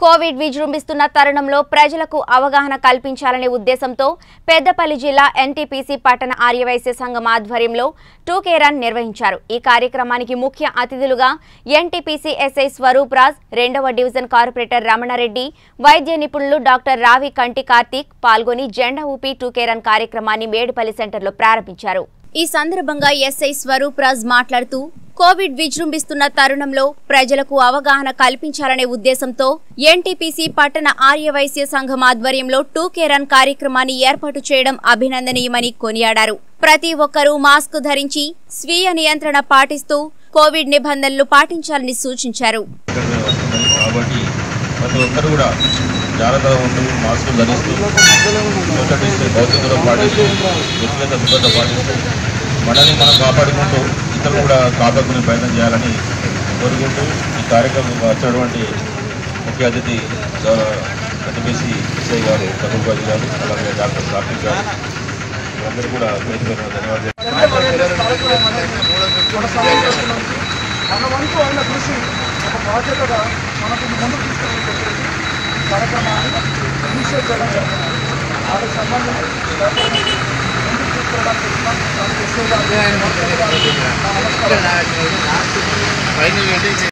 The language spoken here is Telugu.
కోవిడ్ విజృంభిస్తున్న తరుణంలో ప్రజలకు అవగాహన కల్పించాలనే ఉద్దేశంతో పెద్దపల్లి జిల్లా ఎన్టీపీసీ పట్టణ ఆర్యవైశ్య సంఘం ఆధ్వర్యంలో టూకే రన్ నిర్వహించారు ఈ కార్యక్రమానికి ముఖ్య అతిథులుగా ఎన్టీపీసీ ఎస్ఐ స్వరూప్ రాజ్ రెండవ డివిజన్ కార్పొరేటర్ రమణారెడ్డి వైద్య నిపుణులు డాక్టర్ రావి కంటి కార్తీక్ పాల్గొని జెండా ఊపి టూకే రన్ కార్యక్రమాన్ని మేడిపల్లి సెంటర్లో ప్రారంభించారు ఈ సందర్భంగా ఎస్ఐ స్వరూప్ రాజ్ మాట్లాడుతూ కోవిడ్ విజృంభిస్తున్న తరుణంలో ప్రజలకు అవగాహన కల్పించాలనే ఉద్దేశంతో ఎన్టీపీసీ పట్టణ ఆర్యవైశ్య సంఘం ఆధ్వర్యంలో టూకే రన్ కార్యక్రమాన్ని ఏర్పాటు చేయడం అభినందనీయమని కొనియాడారు ప్రతి ఒక్కరూ మాస్క్ ధరించి స్వీయ నియంత్రణ పాటిస్తూ కోవిడ్ నిబంధనలు పాటించాలని సూచించారు ఇక్కడికి వస్తున్నాయి కాబట్టి ప్రతి ఒక్కరు కూడా జాగ్రత్తగా ఉంటూ మాస్క్ ధరిస్తూ సోషల్ డిస్టెన్స్ భౌతిక దూరం పాటిస్తూ వ్యక్తిగత శుభ్రత పాటిస్తూ మనల్ని మనం కాపాడుకుంటూ ఇతరులు కూడా కాపాడుకునే ప్రయత్నం చేయాలని కోరుకుంటూ ఈ కార్యక్రమం వచ్చినటువంటి ముఖ్య అతిథి గౌరవ ఎన్టీపీసీ ఎస్ఐ గారు కదూర్బాజీ గారు అలాగే డాక్టర్ కార్తీక్ గారు వీరందరూ కూడా పేరు పేరున ధన్యవాదాలు మన వంతు అయిన కృషి ఒక బాధ్యతగా మనకు ముందుకు తీసుకెళ్ళి కార్యక్రమాన్ని ఇనిషియేట్ చేయడం జరిగింది వాళ్ళకి సంబంధించి ముందుకు తీసుకెళ్ళడానికి వచ్చిన ఎస్ఐ గారు, నమస్కారం